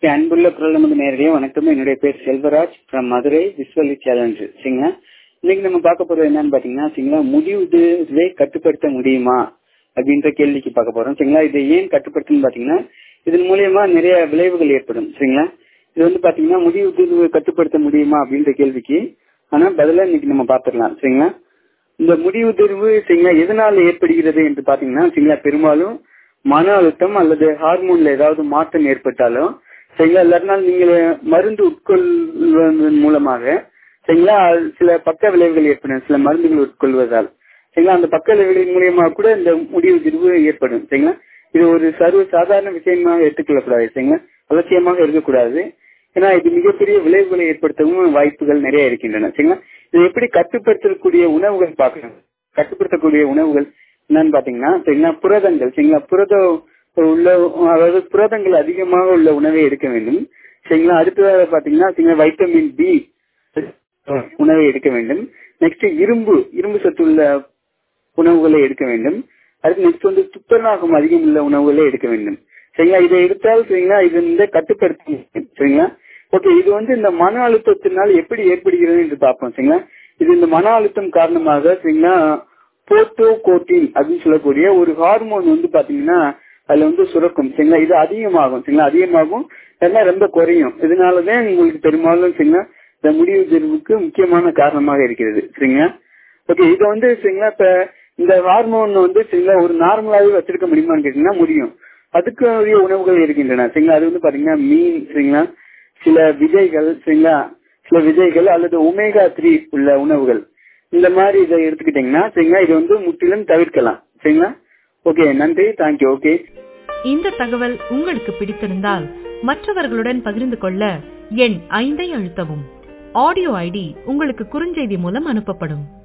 அன்புள்ள பிரதமர் நேரடியாக வணக்கம் என்னுடைய பேர் Selvaraj from Madurai visually challenge சரிங்களா இன்னைக்கு நம்ம பார்க்க போறது என்னன்னு பாத்தீங்கன்னா சரிங்களா முடிவுவே கட்டுப்படுத்த முடியுமா அப்படின்ற கேள்விக்கு பார்க்க போறோம் சரிங்களா இதை ஏன் கட்டுப்படுத்தணும் பாத்தீங்கன்னா இதன் மூலியமா நிறைய விளைவுகள் ஏற்படும் சரிங்களா இது வந்து பாத்தீங்கன்னா முடிவு கட்டுப்படுத்த முடியுமா அப்படின்ற கேள்விக்கு ஆனா பதிலா இன்னைக்கு நம்ம பாத்துக்கலாம் சரிங்களா இந்த முடிவு தேர்வு சரிங்களா எதனால ஏற்படுகிறது என்று பாத்தீங்கன்னா சரிங்களா பெரும்பாலும் மன அழுத்தம் அல்லது ஹார்மோன்ல ஏதாவது மாற்றம் ஏற்பட்டாலும் சரிங்களா இல்லாட்டினா நீங்க மருந்து உட்கொள்வதன் மூலமாக சரிங்களா சில பக்க விளைவுகள் ஏற்படும் சில மருந்துகள் உட்கொள்வதால் சரிங்களா அந்த பக்க விளைவுகளின் மூலியமா கூட இந்த முடிவு திரிவு ஏற்படும் சரிங்களா இது ஒரு சர்வ சாதாரண விஷயமாக எடுத்துக்கொள்ளக்கூடாது சரிங்களா அவசியமாக இருக்கக்கூடாது ஏன்னா இது மிகப்பெரிய விளைவுகளை ஏற்படுத்தவும் வாய்ப்புகள் நிறைய இருக்கின்றன சரிங்களா இது எப்படி கட்டுப்படுத்தக்கூடிய உணவுகள் பார்க்கணும் கட்டுப்படுத்தக்கூடிய உணவுகள் என்னன்னு பாத்தீங்கன்னா சரிங்களா புரதங்கள் சரிங்களா புரத உள்ள அதாவது புரதங்கள் அதிகமாக உள்ள உணவை எடுக்க வேண்டும் சரிங்களா அடுத்ததாக பாத்தீங்கன்னா சரிங்களா வைட்டமின் பி உணவை எடுக்க வேண்டும் நெக்ஸ்ட் இரும்பு இரும்பு சத்து உள்ள உணவுகளை எடுக்க வேண்டும் அடுத்து நெக்ஸ்ட் வந்து துத்தநாகம் அதிகம் உள்ள உணவுகளை எடுக்க வேண்டும் சரிங்களா இதை எடுத்தால் சரிங்களா இது இந்த கட்டுப்படுத்தி சரிங்களா ஓகே இது வந்து இந்த மன அழுத்தத்தினால் எப்படி ஏற்படுகிறது என்று பார்ப்போம் சரிங்களா இது இந்த மன அழுத்தம் காரணமாக சரிங்களா போட்டோ கோட்டின் அப்படின்னு சொல்லக்கூடிய ஒரு ஹார்மோன் வந்து பாத்தீங்கன்னா அதுல வந்து சுரக்கும் சரிங்களா இது அதிகமாகும் சரிங்களா அதிகமாகும் எல்லாம் ரொம்ப குறையும் இதனாலதான் உங்களுக்கு பெரும்பாலும் சரிங்களா இந்த முடிவு தேர்வுக்கு முக்கியமான காரணமாக இருக்கிறது சரிங்களா ஓகே இதை வந்து சரிங்களா இப்ப இந்த ஹார்மோன் வந்து சரிங்களா ஒரு நார்மலாவே வச்சிருக்க முடியுமான்னு கேட்டீங்கன்னா முடியும் அதுக்கு உணவுகள் இருக்கின்றன சரிங்களா அது வந்து பாத்தீங்கன்னா மீன் சரிங்களா சில விதைகள் சரிங்களா சில விதைகள் அல்லது ஒமேகா த்ரீ உள்ள உணவுகள் இந்த மாதிரி இதை எடுத்துக்கிட்டீங்கன்னா சரிங்களா இது வந்து முற்றிலும் தவிர்க்கலாம் சரிங்களா ஓகே நன்றி தேங்க்யூ ஓகே இந்த தகவல் உங்களுக்கு பிடித்திருந்தால் மற்றவர்களுடன் பகிர்ந்து கொள்ள எண் ஐந்தை அழுத்தவும் ஆடியோ ஐடி உங்களுக்கு குறுஞ்செய்தி மூலம் அனுப்பப்படும்